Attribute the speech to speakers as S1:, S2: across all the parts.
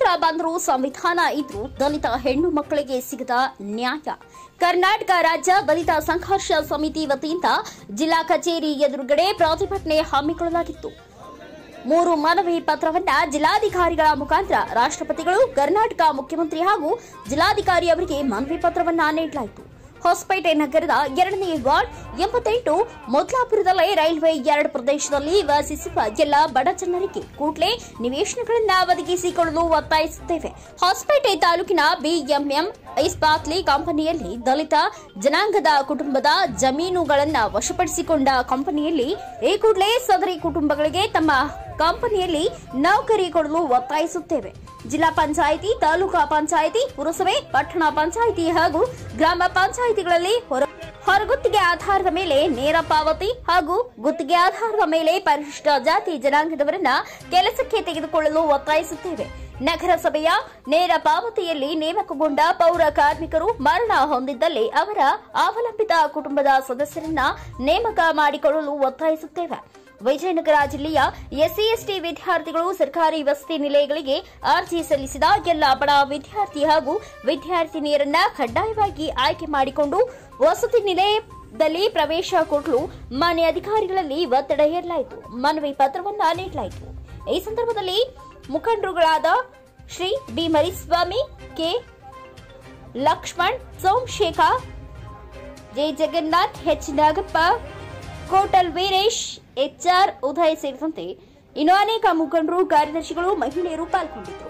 S1: ಸ್ವಾತಂತ್ರ್ಯ ಬಂದರೂ ಸಂವಿಧಾನ ಇದ್ರೂ ದಲಿತ ಹೆಣ್ಣು ಮಕ್ಕಳಿಗೆ ಸಿಗದ ನ್ಯಾಯ ಕರ್ನಾಟಕ ರಾಜ್ಯ ದಲಿತ ಸಂಘರ್ಷ ಸಮಿತಿ ವತಿಯಿಂದ ಜಿಲ್ಲಾ ಕಚೇರಿ ಎದುರುಗಡೆ ಪ್ರತಿಭಟನೆ ಹಮ್ಮಿಕೊಳ್ಳಲಾಗಿತ್ತು ಮೂರು ಮನವಿ ಪತ್ರವನ್ನ ಜಿಲ್ಲಾಧಿಕಾರಿಗಳ ಮುಖಾಂತರ ರಾಷ್ಟ್ರಪತಿಗಳು ಕರ್ನಾಟಕ ಮುಖ್ಯಮಂತ್ರಿ ಹಾಗೂ ಜಿಲ್ಲಾಧಿಕಾರಿ ಅವರಿಗೆ ಮನವಿ ಪತ್ರವನ್ನ ನೀಡಲಾಯಿತು ಹೊಸಪೇಟೆ ನಗರದ ಎರಡನೇ ವಾರ್ಡ್ ಎಂಬತ್ತೆಂಟು ಮೊದ್ಲಾಪುರದಲ್ಲೇ ರೈಲ್ವೆ ಎರಡು ಪ್ರದೇಶದಲ್ಲಿ ವಾಸಿಸುವ ಎಲ್ಲ ಬಡ ಜನರಿಗೆ ಕೂಡಲೇ ನಿವೇಶನಗಳನ್ನ ಒದಗಿಸಿಕೊಡಲು ಒತ್ತಾಯಿಸುತ್ತೇವೆ ಹೊಸಪೇಟೆ ತಾಲೂಕಿನ ಬಿಎಂಎಂ ಇಸ್ಪಾತ್ಲಿ ಕಂಪನಿಯಲ್ಲಿ ದಲಿತ ಜನಾಂಗದ ಕುಟುಂಬದ ಜಮೀನುಗಳನ್ನ ವಶಪಡಿಸಿಕೊಂಡ ಕಂಪನಿಯಲ್ಲಿ ಈ ಕೂಡಲೇ ಸದರಿ ಕುಟುಂಬಗಳಿಗೆ ತಮ್ಮ ಕಂಪನಿಯಲ್ಲಿ ನೌಕರಿ ಕೊಡಲು ಒತ್ತಾಯಿಸುತ್ತೇವೆ ಜಿಲ್ಲಾ ಪಂಚಾಯಿತಿ ತಾಲೂಕಾ ಪಂಚಾಯಿತಿ ಪುರಸಭೆ ಪಟ್ಟಣ ಪಂಚಾಯಿತಿ ಹಾಗೂ ಗ್ರಾಮ ಪಂಚಾಯಿತಿಗಳಲ್ಲಿ ಹೊರ ಹೊರಗುತ್ತಿಗೆ ಆಧಾರದ ಮೇಲೆ ನೇರ ಪಾವತಿ ಹಾಗೂ ಗುತ್ತಿಗೆ ಆಧಾರದ ಮೇಲೆ ಪರಿಶಿಷ್ಟ ಜಾತಿ ಜನಾಂಗದವರನ್ನ ಕೆಲಸಕ್ಕೆ ತೆಗೆದುಕೊಳ್ಳಲು ಒತ್ತಾಯಿಸುತ್ತೇವೆ ನಗರಸಭೆಯ ನೇರ ಪಾವತಿಯಲ್ಲಿ ನೇಮಕಗೊಂಡ ಪೌರ ಕಾರ್ಮಿಕರು ಮರಣ ಹೊಂದಿದ್ದಲ್ಲಿ ಅವರ ಅವಲಂಬಿತ ಕುಟುಂಬದ ಸದಸ್ಯರನ್ನ ನೇಮಕ ಮಾಡಿಕೊಳ್ಳಲು ಒತ್ತಾಯಿಸುತ್ತೇವೆ ವಿಜಯನಗರ ಜಿಲ್ಲೆಯ ಎಸ್ಸಿ ಎಸ್ಟಿ ವಿದ್ಯಾರ್ಥಿಗಳು ಸರ್ಕಾರಿ ವಸತಿ ನಿಲಯಗಳಿಗೆ ಅರ್ಜಿ ಸಲ್ಲಿಸಿದ ಎಲ್ಲ ಬಡ ವಿದ್ಯಾರ್ಥಿ ಹಾಗೂ ವಿದ್ಯಾರ್ಥಿನಿಯರನ್ನ ಕಡ್ಡಾಯವಾಗಿ ಆಯ್ಕೆ ಮಾಡಿಕೊಂಡು ವಸತಿ ನಿಲಯದಲ್ಲಿ ಪ್ರವೇಶ ಕೊಡಲು ಮಾನ್ಯ ಅಧಿಕಾರಿಗಳಲ್ಲಿ ಒತ್ತಡ ಹೇರಲಾಯಿತು ಮನವಿ ಪತ್ರವನ್ನ ನೀಡಲಾಯಿತು ಈ ಸಂದರ್ಭದಲ್ಲಿ ಮುಖಂಡರುಗಳಾದ Shri B Mariswamy K Lakshman Somashekar J Jagannath H Nagappa Kotal Veeresh HR Uday ಸೇರಿದಂತೆ ಇನ್ನು ಅನೇಕ ಮುಖಂಡರು ಕಾರ್ಯದರ್ಶಿಗಳು ಮಹಿಳೆಯರು ಪಾಲ್ಗೊಂಡಿದ್ದರು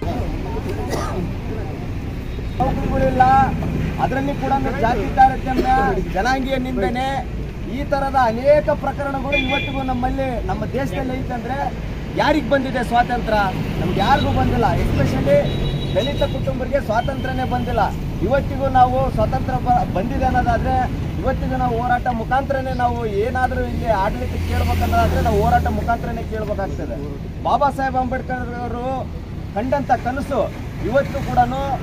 S2: ನೌಕರಿಗಳಿಲ್ಲ ಅದರಲ್ಲಿ ಕೂಡ ಜಾತಿ ತಾರತಮ್ಯ ಜನಾಂಗೀಯ ನಿಂದನೆ ಈ ತರದ ಅನೇಕ ಪ್ರಕರಣಗಳು ಇವತ್ತಿಗೂ ನಮ್ಮಲ್ಲಿ ನಮ್ಮ ದೇಶದಲ್ಲಿ ಐತಂದ್ರೆ ಯಾರಿಗೆ ಬಂದಿದೆ ಸ್ವಾತಂತ್ರ್ಯ ನಮ್ಗೆ ಯಾರಿಗೂ ಬಂದಿಲ್ಲ ಎಸ್ಪೆಷಲಿ ದಲಿತ ಕುಟುಂಬರಿಗೆ ಸ್ವಾತಂತ್ರ್ಯನೇ ಬಂದಿಲ್ಲ ಇವತ್ತಿಗೂ ನಾವು ಸ್ವಾತಂತ್ರ್ಯ ಬ- ಬಂದಿದೆ ಅನ್ನೋದಾದ್ರೆ ಇವತ್ತಿಗೂ ನಾವು ಹೋರಾಟ ಮುಖಾಂತರನೇ ನಾವು ಏನಾದರೂ ಇಲ್ಲಿ ಆಡಳಿತ ಕೇಳ್ಬೇಕನ್ನೋದಾದ್ರೆ ನಾವು ಹೋರಾಟ ಮುಖಾಂತರನೇ ಕೇಳಬೇಕಾಗ್ತದೆ ಬಾಬಾ ಸಾಹೇಬ್ ಅಂಬೇಡ್ಕರ್ ಅವರು ಕಂಡಂತ ಕನಸು ಇವತ್ತು ಕೂಡ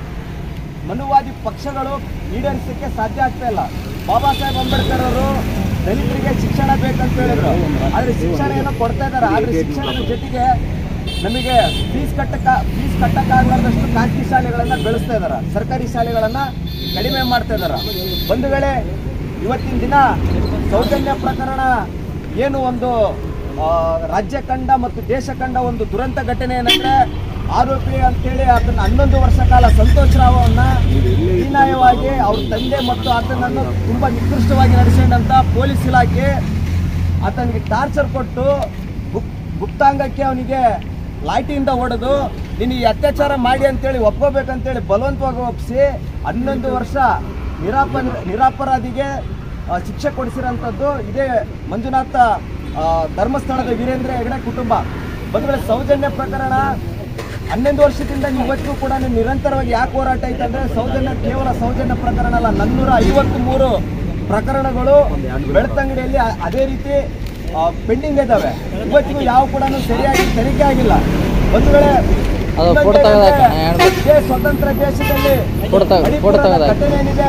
S2: ಮನುವಾದಿ ಪಕ್ಷಗಳು ಈಡೇರಿಸಲಿಕ್ಕೆ ಸಾಧ್ಯ ಆಗ್ತಾ ಇಲ್ಲ ಬಾಬಾ ಸಾಹೇಬ್ ಅಂಬೇಡ್ಕರ್ ಅವರು ದಲಿತರಿಗೆ ಶಿಕ್ಷಣ ಬೇಕಂತ ಹೇಳಿದ್ರು ಆದ್ರೆ ಶಿಕ್ಷಣ ಏನೋ ಕೊಡ್ತಾ ಇದ್ದಾರೆ ಆದ್ರೆ ಶಿಕ್ಷಣದ ಜೊತೆಗೆ ನಮಗೆ ಫೀಸ್ ಕಟ್ಟಕ್ಕ ಫೀಸ್ ಕಟ್ಟಕ್ಕಾಗಲಾರ್ದಷ್ಟು ಖಾಸಗಿ ಶಾಲೆಗಳನ್ನ ಬೆಳೆಸ್ತಾ ಇದಾರೆ ಸರ್ಕಾರಿ ಶಾಲೆಗಳನ್ನ ಕಡಿಮೆ ಮಾಡ್ತಾ ಇದಾರೆ ಒಂದು ವೇಳೆ ಇವತ್ತಿನ ದಿನ ಸೌಜನ್ಯ ಪ್ರಕರಣ ಏನು ಒಂದು ಆ, ರಾಜ್ಯ ಕಂಡ ಮತ್ತು ದೇಶ ಕಂಡ ಒಂದು ದುರಂತ ಘಟನೆ ಏನಂದ್ರೆ ಆರೋಪಿ ಅಂತೇಳಿ ಅದನ್ನ ಹನ್ನೊಂದು ವರ್ಷ ಕಾಲ ಸಂತೋಷ್ ರಾವ್ ಅವನ್ನ ಹೀನಾಯವಾಗಿ ಅವ್ರ ತಂದೆ ಮತ್ತು ಆತನನ್ನು ತುಂಬಾ ನಿಕೃಷ್ಟವಾಗಿ ನಡೆಸಿದಂತ ಪೊಲೀಸ್ ಇಲಾಖೆ ಆತನಿಗೆ ಟಾರ್ಚರ್ ಕೊಟ್ಟು ಗುಪ್- ಗುಪ್ತಾಂಗಕ್ಕೆ ಅವನಿಗೆ ಲಾಠಿಯಿಂದ ಹೊಡೆದು ನೀನು ಈ ಅತ್ಯಾಚಾರ ಮಾಡಿ ಅಂತೇಳಿ ಒಪ್ಕೋಬೇಕಂತೇಳಿ ಬಲವಂತವಾಗಿ ಒಪ್ಪಿಸಿ ಹನ್ನೊಂದು ವರ್ಷ ನಿರಾಪ ನಿರಾಪರಾಧಿಗೆ ಆ, ಶಿಕ್ಷೆ ಕೊಡಿಸಿರೋಂಥದ್ದು ಇದೇ ಮಂಜುನಾಥ ಆ, ಧರ್ಮಸ್ಥಳದ ವೀರೇಂದ್ರ ಹೆಗಡೆ ಕುಟುಂಬ ಒಂದು ವೇಳೆ ಸೌಜನ್ಯ ಪ್ರಕರಣ ಹನ್ನೊಂದು ವರ್ಷದಿಂದ ಇವತ್ತಿಗೂ ಕೂಡ ನಿರಂತರವಾಗಿ ಯಾಕೆ ಹೋರಾಟ ಐತಂದ್ರೆ ಸೌಜನ್ಯ ಕೇವಲ ಸೌಜನ್ಯ ಪ್ರಕರಣ ಅಲ್ಲ ನನ್ನೂರ ಐವತ್ತು ಮೂರು ಪ್ರಕರಣಗಳು ಬೆಳ್ತಂಗಡಿಯಲ್ಲಿ ಅ- ಅದೇ ರೀತಿ ಪೆಂಡಿಂಗ್ ಇದ್ದಾವೆ ಇವತ್ತಿಗೂ ಯಾವ ಕೂಡ ಸರಿಯಾಗಿ ತನಿಖೆ ಆಗಿಲ್ಲ ಒಂದು ವೇಳೆ
S3: ಅದು
S2: ಇನ್ನೊಂದು
S3: ಫೋಟೋ ತೆಗೆದಾಕ,
S2: ಏನಂದ್ರೆ, ಇದೇ ಸ್ವತಂತ್ರ ದೇಶದಲ್ಲಿ
S3: ಫೋಟೋ ತೆಗೆ- ಫೋಟೋ
S2: ಮಣಿಪುರದ
S3: ತೆಗೆದಾಕ.
S2: ಘಟನೆ ಏನಿದೆ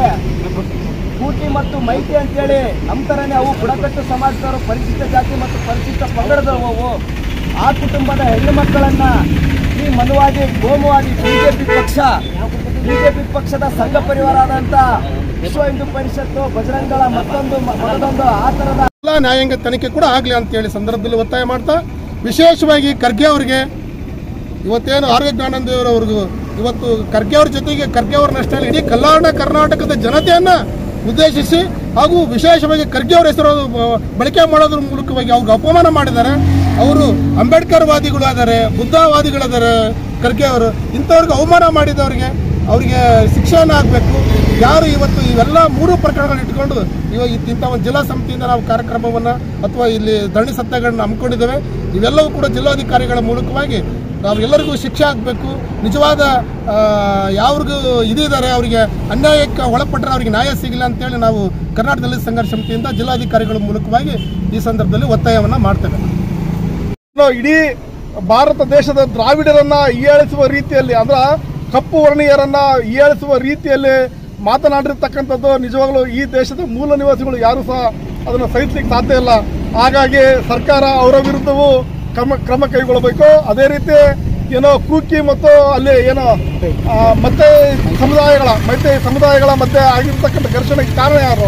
S2: ಕೂಟಿ ಮತ್ತು ಮೈತಿ ಅಂತೇಳಿ ನಮ್ಮ ಥರನೇ ಅವು ಬುಡಕಟ್ಟು ಸಮಾಜದವರು ಪರಿಶಿಷ್ಟ ಜಾತಿ ಮತ್ತು ಪರಿಶಿಷ್ಟ ಪಂಗಡದವು ಅವು ಆ ಕುಟುಂಬದ ಹೆಣ್ಣು ಮಕ್ಕಳನ್ನ ಈ ಮನುವಾದಿ ಕೋಮುವಾದಿ ಬಿಜೆಪಿ ಪಕ್ಷ ಬಿಜೆಪಿ ಪಕ್ಷದ ಸಂಘ ಪರಿವಾರ ಆದಂತ ವಿಶ್ವ ಹಿಂದೂ ಪರಿಷತ್ತು ಬಜರಂಗಳ ಮತ್ತೊಂದು ಮತ್ತೊಂದು ಆ ಥರದ
S4: ಎಲ್ಲ ನ್ಯಾಯಾಂಗ ತನಿಖೆ ಕೂಡ ಆಗಲಿ ಅಂತೇಳಿ ಸಂದರ್ಭದಲ್ಲಿ ಒತ್ತಾಯ ಮಾಡ್ತಾ ವಿಶೇಷವಾಗಿ ಖರ್ಗೆ ಅವರಿಗೆ ಇವತ್ತೇನು ಆರೋಗ್ಯ ಜ್ಞಾನಂದೇವರವ್ರಿಗೂ ಇವತ್ತು ಖರ್ಗೆ ಅವ್ರ ಜೊತೆಗೆ ಖರ್ಗೆ ಅವ್ರನ್ನಷ್ಟೇ ಅಲ್ಲ, ಇಡೀ ಕಲ್ಯಾಣ ಕರ್ನಾಟಕದ ಜನತೆಯನ್ನ ಉದ್ದೇಶಿಸಿ ಹಾಗೂ ವಿಶೇಷವಾಗಿ ಖರ್ಗೆ ಅವ್ರ ಹೆಸರು ಬ- ಬಳಕೆ ಮಾಡೋದ್ರ ಮೂಲಕವಾಗಿ ಅವ್ರಿಗೆ ಅಪಮಾನ ಮಾಡಿದ್ದಾರೆ ಅವರು ಅಂಬೇಡ್ಕರ್ ವಾದಿಗಳು ಆದರೆ ಬುದ್ಧವಾದಿಗಳಿದ್ದಾರೆ ಖರ್ಗೆ ಅವರು ಇಂಥವ್ರಿಗೆ ಅವಮಾನ ಮಾಡಿದವರಿಗೆ ಅವರಿಗೆ ಶಿಕ್ಷೆಯನ್ನು ಆಗಬೇಕು ಯಾರು ಇವತ್ತು ಇವೆಲ್ಲ ಮೂರು ಪ್ರಕರಣಗಳು ಇಟ್ಕೊಂಡು ಇವಾಗ ಇಂಥ ಒಂದು ಜಿಲ್ಲಾ ಸಮಿತಿಯಿಂದ ನಾವು ಕಾರ್ಯಕ್ರಮವನ್ನು ಅಥವಾ ಇಲ್ಲಿ ಧರಣಿ ಸತ್ಯಾಗ್ರಹವನ್ನು ಹಮ್ಮಿಕೊಂಡಿದ್ದೇವೆ ಇವೆಲ್ಲವೂ ಕೂಡ ಜಿಲ್ಲಾಧಿಕಾರಿಗಳ ಮೂಲಕವಾಗಿ ನಾವು ಎಲ್ಲರಿಗೂ ಶಿಕ್ಷೆ ಆಗಬೇಕು ನಿಜವಾದ ಆ, ಯಾವ್ರಿಗೂ ಇದಿದ್ದಾರೆ ಅವರಿಗೆ ಅನ್ಯಾಯಕ್ಕೆ ಒಳಪಟ್ಟರೆ ಅವರಿಗೆ ನ್ಯಾಯ ಸಿಗಲ್ಲ ಅಂತೇಳಿ ನಾವು ಕರ್ನಾಟಕ ದಲಿತ ಸಂಘರ್ಷ ಸಮಿತಿಯಿಂದ ಜಿಲ್ಲಾಧಿಕಾರಿಗಳ ಮೂಲಕವಾಗಿ ಈ ಸಂದರ್ಭದಲ್ಲಿ ಒತ್ತಾಯವನ್ನು ಮಾಡ್ತೇವೆ
S5: ನಾವು ಇಡೀ ಭಾರತ ದೇಶದ ದ್ರಾವಿಡರನ್ನ ಹೀಯಾಳಿಸುವ ರೀತಿಯಲ್ಲಿ ಅಂದ್ರ ಕಪ್ಪು ವರ್ಣೀಯರನ್ನ ಹೀಯಾಳಿಸುವ ರೀತಿಯಲ್ಲಿ ಮಾತನಾಡಿರ್ತಕ್ಕಂಥದ್ದು ನಿಜವಾಗ್ಲೂ ಈ ದೇಶದ ಮೂಲ ನಿವಾಸಿಗಳು ಯಾರು ಸಹ ಅದನ್ನು ಸಹಿಸಲಿಕ್ಕೆ ಸಾಧ್ಯ ಇಲ್ಲ ಹಾಗಾಗಿ ಸರ್ಕಾರ ಅವರ ವಿರುದ್ಧವೂ ಕ್ರಮ ಕ್ರಮ ಕೈಗೊಳ್ಳಬೇಕು ಅದೇ ರೀತಿ ಏನೋ ಕೂಕಿ ಮತ್ತು ಅಲ್ಲಿ ಏನೋ ಆ, ಮತ್ತೆ ಸಮುದಾಯಗಳ ಮತ್ತೆ ಸಮುದಾಯಗಳ ಮತ್ತೆ ಆಗಿರ್ತಕ್ಕಂಥ ಘರ್ಷಣೆಗೆ ಕಾರಣ ಯಾರು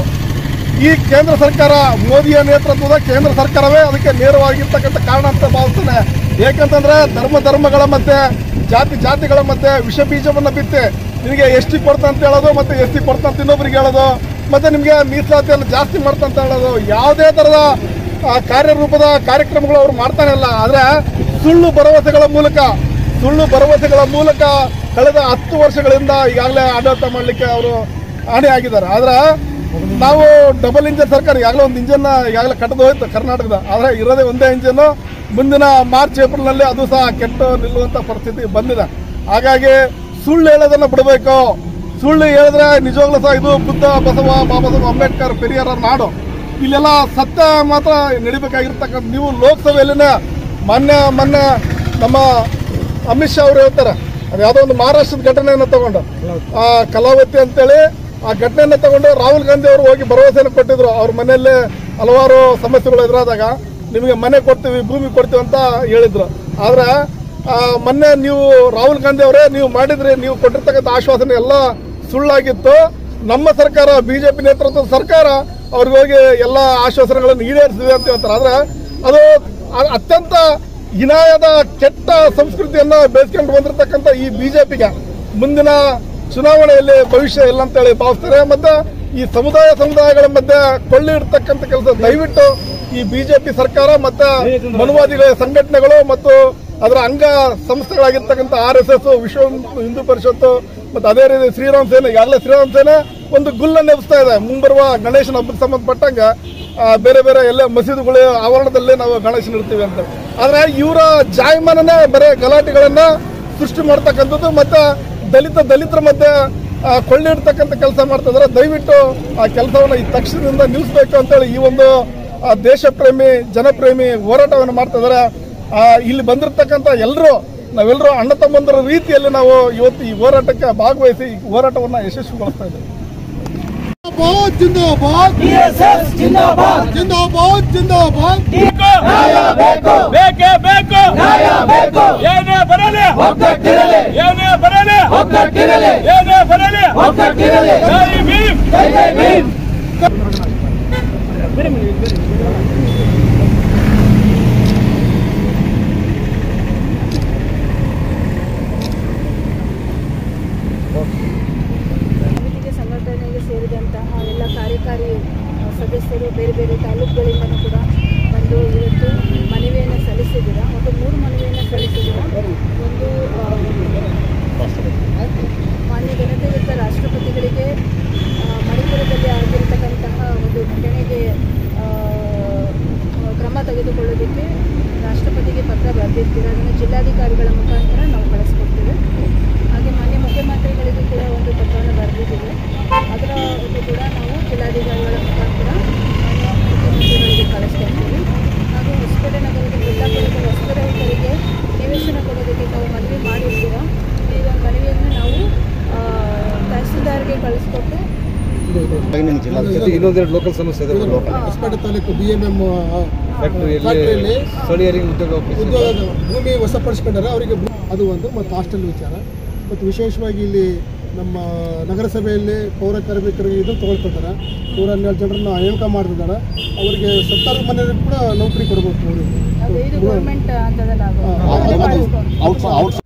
S5: ಈ ಕೇಂದ್ರ ಸರ್ಕಾರ ಮೋದಿಯ ನೇತೃತ್ವದ ಕೇಂದ್ರ ಸರ್ಕಾರವೇ ಅದಕ್ಕೆ ನೇರವಾಗಿರ್ತಕ್ಕಂಥ ಕಾರಣ ಅಂತ ಭಾವಿಸ್ತೇನೆ ಏಕೆಂತಂದ್ರೆ ಧರ್ಮ ಧರ್ಮಗಳ ಮತ್ತೆ ಜಾತಿ ಜಾತಿಗಳ ಮತ್ತೆ ವಿಷ ಬೀಜವನ್ನ ಬಿತ್ತಿ ನಿನಗೆ ಎಸ್ ಟಿ ಕೊಡ್ತಾ ಅಂತ ಹೇಳೋದು ಮತ್ತೆ ಎಸ್ ಟಿ ಕೊಡ್ತಾ ಅಂತ ಇನ್ನೊಬ್ರಿಗೆ ಹೇಳೋದು ಮತ್ತೆ ನಿಮಗೆ ಮೀಸಲಾತಿಯನ್ನು ಜಾಸ್ತಿ ಮಾಡ್ತಾ ಅಂತ ಹೇಳೋದು ಯಾವುದೇ ತರದ ಆ, ಕಾರ್ಯರೂಪದ ಕಾರ್ಯಕ್ರಮಗಳು ಅವರು ಮಾಡ್ತಾನೆ ಇಲ್ಲ ಆದ್ರೆ ಸುಳ್ಳು ಭರವಸೆಗಳ ಮೂಲಕ ಸುಳ್ಳು ಭರವಸೆಗಳ ಮೂಲಕ ಕಳೆದ ಹತ್ತು ವರ್ಷಗಳಿಂದ ಈಗಾಗಲೇ ಆಡಳಿತ ಮಾಡಲಿಕ್ಕೆ ಅವರು ಆಣೆಯಾಗಿದ್ದಾರೆ ಆದ್ರೆ ನಾವು ಡಬಲ್ ಇಂಜನ್ ಸರ್ಕಾರ ಈಗಾಗಲೇ ಒಂದು ಇಂಜನ್ ಈಗಾಗಲೇ ಕಟ್ಟದು ಹೋಯ್ತು ಕರ್ನಾಟಕದ ಆದರೆ ಇರೋದೇ ಒಂದೇ ಇಂಜನ್ ಮುಂದಿನ ಮಾರ್ಚ್ ಏಪ್ರಿಲ್ನಲ್ಲಿ ಅದು ಸಹ ಕೆಟ್ಟು ನಿಲ್ಲುವಂತ ಪರಿಸ್ಥಿತಿ ಬಂದಿದೆ ಹಾಗಾಗಿ ಸುಳ್ಳು ಹೇಳೋದನ್ನ ಬಿಡಬೇಕು ಸುಳ್ಳು ಹೇಳಿದ್ರೆ ನಿಜವಾಗ್ಲೂ ಸಹ ಇದು ಬುದ್ಧ ಬಸವ ಬಾಬಾ ಸಾಹೇಬ್ ಅಂಬೇಡ್ಕರ್ ಪೆರಿಯಾರ ನಾಡು ಇಲ್ಲೆಲ್ಲ ಸತ್ಯ ಮಾತ್ರ ನಡಿಬೇಕಾಗಿರ್ತಕ್ಕಂಥ ನೀವು ಲೋಕಸಭೆಯಲ್ಲಿನ ಮೊನ್ನೆ ಮೊನ್ನೆ ನಮ್ಮ ಅಮಿತ್ ಶಾ ಅವರು ಹೇಳ್ತಾರೆ ಅದು ಯಾವುದೋ ಒಂದು ಮಹಾರಾಷ್ಟ್ರದ ಘಟನೆಯನ್ನು ತಗೊಂಡು ಆ ಕಲಾವತಿ ಅಂತೇಳಿ ಆ ಘಟನೆಯನ್ನು ತಗೊಂಡು ರಾಹುಲ್ ಗಾಂಧಿ ಅವರು ಹೋಗಿ ಭರವಸೆಯನ್ನು ಕೊಟ್ಟಿದ್ರು ಅವ್ರ ಮನೆಯಲ್ಲಿ ಹಲವಾರು ಸಮಸ್ಯೆಗಳು ಎದುರಾದಾಗ ನಿಮಗೆ ಮನೆ ಕೊಡ್ತೀವಿ ಭೂಮಿ ಕೊಡ್ತೀವಿ ಅಂತ ಹೇಳಿದ್ರು ಆದ್ರೆ ಆ, ಮೊನ್ನೆ ನೀವು ರಾಹುಲ್ ಗಾಂಧಿ ಅವರೇ ನೀವು ಮಾಡಿದ್ರಿ ನೀವು ಕೊಟ್ಟಿರ್ತಕ್ಕಂಥ ಆಶ್ವಾಸನೆ ಎಲ್ಲ ಸುಳ್ಳಾಗಿತ್ತು ನಮ್ಮ ಸರ್ಕಾರ ಬಿಜೆಪಿ ನೇತೃತ್ವದ ಸರ್ಕಾರ ಅವ್ರಿಗೆ ಹೋಗಿ ಎಲ್ಲ ಆಶ್ವಾಸನೆಗಳನ್ನು ಈಡೇರಿಸಿದೆ ಅಂತ ಹೇಳ್ತಾರೆ ಆದ್ರೆ ಅದು ಅ- ಅತ್ಯಂತ ಹಿನಾಯದ ಕೆಟ್ಟ ಸಂಸ್ಕೃತಿಯನ್ನ ಬೆಳೆಸ್ಕೊಂಡು ಬಂದಿರತಕ್ಕಂಥ ಈ ಬಿಜೆಪಿಗೆ ಮುಂದಿನ ಚುನಾವಣೆಯಲ್ಲಿ ಭವಿಷ್ಯ ಇಲ್ಲ ಅಂತೇಳಿ ಭಾವಿಸ್ತಾರೆ ಮತ್ತೆ ಈ ಸಮುದಾಯ ಸಮುದಾಯಗಳ ಮಧ್ಯೆ ಕೊಳ್ಳಿ ಇಡ್ತಕ್ಕಂಥ ಕೆಲಸ ದಯವಿಟ್ಟು ಈ ಬಿಜೆಪಿ ಸರ್ಕಾರ ಮತ್ತೆ ಮನುವಾದಿಗಳ ಸಂಘಟನೆಗಳು ಮತ್ತು ಅದರ ಅಂಗ ಸಂಸ್ಥೆಗಳಾಗಿರ್ತಕ್ಕಂಥ ಆರ್ ಎಸ್ ಎಸ್ ವಿಶ್ವ ಹಿಂದೂ ಪರಿಷತ್ತು ಮತ್ತೆ ಅದೇ ರೀತಿ ಶ್ರೀರಾಮ್ ಸೇನೆ ಈಗಾಗಲೇ ಶ್ರೀರಾಮ್ ಸೇನೆ ಒಂದು ಗುಲ್ಲನ್ನು ಎಬ್ಸ್ತಾ ಇದೆ ಮುಂಬರುವ ಗಣೇಶನ ಹಬ್ಬಕ್ಕೆ ಸಂಬಂಧಪಟ್ಟಂಗ ಆ, ಬೇರೆ ಬೇರೆ ಎಲ್ಲ ಮಸೀದಿಗಳ ಆವರಣದಲ್ಲೇ ನಾವು ಗಣೇಶನ ಇಡ್ತೀವಿ ಅಂತ ಆದ್ರೆ ಇವರ ಜಾಯಮಾನನೇ ಬರೀ ಗಲಾಟೆಗಳನ್ನ ಸೃಷ್ಟಿ ಮಾಡ್ತಕ್ಕಂಥದ್ದು ಮತ್ತೆ ದಲಿತ ದಲಿತರ ಮಧ್ಯೆ ಆ, ಕೊಳ್ಳಿ ಇಡ್ತಕ್ಕಂಥ ಕೆಲಸ ಮಾಡ್ತಿದ್ರೆ ದಯವಿಟ್ಟು ಆ ಕೆಲಸವನ್ನ ಈ ತಕ್ಷಣದಿಂದ ನಿಲ್ಲಿಸಬೇಕು ಅಂತೇಳಿ ಈ ಒಂದು ಆ, ದೇಶ ಪ್ರೇಮಿ ಜನಪ್ರೇಮಿ ಹೋರಾಟವನ್ನು ಮಾಡ್ತಿದ್ದಾರೆ ಆ, ಇಲ್ಲಿ ಬಂದಿರತಕ್ಕಂಥ ಎಲ್ಲರೂ ನಾವೆಲ್ಲರೂ ಅಣ್ಣ ತಮ್ಮಂದರ ರೀತಿಯಲ್ಲಿ ನಾವು ಇವತ್ತು ಈ ಹೋರಾಟಕ್ಕೆ ಭಾಗವಹಿಸಿ ಈ ಹೋರಾಟವನ್ನ ಯಶಸ್ವಿಗೊಳಿಸ್ತಾ ಇದ್ದೇವೆ
S4: ಜಿಂದಾಬಾದ್ ಜಿಂದಾಬಾದ್ ಜಿಂದಾಬಾದ್ ಜಿಂದಾಬಾದ್
S3: ಬೇಕೇ ಬೇಕು ಏನೇ ಬರಲಿ ಏನೇ ಬರಲಿ ಏನೇ ಬರಲಿ ಜೈ ಭೀಮ್
S6: ಸಮಿತಿಗೆ ಸಂಘಟನೆಗೆ ಸೇರಿದಂತಹ ಎಲ್ಲ ಕಾರ್ಯಕಾರಿ ಆ, ಸದಸ್ಯರು ಬೇರೆ ಬೇರೆ ತಾಲೂಕುಗಳಿಂದಲೂ ಕೂಡ ಬಂದು ಇವತ್ತು ಮನವಿಯನ್ನು ಸಲ್ಲಿಸಿದ್ದೀರ ಮತ್ತು ಮೂರು ಮನವಿಯನ್ನು ಸಲ್ಲಿಸಿದ್ದೀರ ಒಂದು ಆ, ಮಾನ್ಯ ಘನತೆಯುತ ರಾಷ್ಟ್ರಪತಿಗಳಿಗೆ ಆ, ಮಣಿಪುರದಲ್ಲಿ ಆಗಿರತಕ್ಕಂತಹ ಒಂದು ಘಟನೆಗೆ ಆ, ಕ್ರಮ ತೆಗೆದುಕೊಳ್ಳೋದಕ್ಕೆ ರಾಷ್ಟ್ರಪತಿಗೆ ಪತ್ರ ಬರೆದಿರ್ತೀರ ಅದನ್ನು ಜಿಲ್ಲಾಧಿಕಾರಿಗಳ ಮುಖಾಂತರ ನಾವು ಕಳಿಸ್ಕೊಡ್ತೇವೆ ಹಾಗೆ ಮಾನ್ಯ ಮುಖ್ಯಮಂತ್ರಿಗಳಿಗೂ ಕೂಡ ಒಂದು ಪತ್ರವನ್ನು ಬರೆದಿದ್ದೇವೆ ಅದರ ಒಂದು ಕೂಡ ನಾವು ಜಿಲ್ಲಾಧಿಕಾರಿಗಳ ಮುಖಾಂತರ ಮಾನ್ಯ ಮುಖ್ಯಮಂತ್ರಿಗಳಿಗೆ ಕಳಿಸ್ಕೊಡ್ತೀವಿ ಹಾಗೂ ಹೊಸಪೇಟೆ ನಗರದ ಜಿಲ್ಲಾಪುರದ ವಸ್ತುರಹಿತರಿಗೆ ನಿವೇಶನ ಕೊಡೋದಕ್ಕೆ ತಾವು ಮನವಿ ಮಾಡಿರ್ತೀರ ಈ ಒಂದು ಮನವಿಯನ್ನು ನಾವು ಆ, ತಹಸೀಲ್ದಾರ್ಗೆ ಕಳಿಸ್ಕೊಟ್ಟು
S7: ಇನ್ನೊಂದೆರಡು ಲೋಕಲ್ ಸಮಸ್ಯೆ ಇದೆ
S4: Hospete taluk B M M
S7: ಫ್ಯಾಕ್ಟರಿಯಲ್ಲಿ
S4: ಫ್ಯಾಕ್ಟರಿಯಲ್ಲಿ
S7: ಸ್ಥಳೀಯರಿಗೆ ಉದ್ಯೋಗ ಒಪ್ಪಿಸಿ
S4: ಉದ್ಯೋಗ ಭೂಮಿ ವಶಪಡಿಸ್ಕೊಂಡಾರೆ ಅವರಿಗೆ ಭೂ- ಅದು ಒಂದು ಮತ್ತು ಹಾಸ್ಟೆಲ್ ವಿಚಾರ ಮತ್ತು ವಿಶೇಷವಾಗಿ ಇಲ್ಲಿ ನಮ್ಮ ನಗರಸಭೆಯಲ್ಲಿ ಪೌರ ಕಾರ್ಮಿಕರಿಗೆ ಇದು ತಗೊಳ್ತಿದ್ದಾರೆ ನೂರ ಹನ್ನೆರಡು ಜನರನ್ನ ನೇಮಕ ಮಾಡ್ತಿದ್ದಾರೆ ಅವರಿಗೆ ಸತ್ತಾರು ಮನೆಯವ್ರಿಗೆ ಕೂಡ ನೌಕರಿ ಕೊಡಬೇಕು
S6: ಅದು ಇದು ಗೌರ್ಮೆಂಟ್ ಹಂತದಲ್ಲಿ
S4: ಆ, ಅದು-
S6: ಆಗೋದು
S2: ಔಟ್ ಔಟ್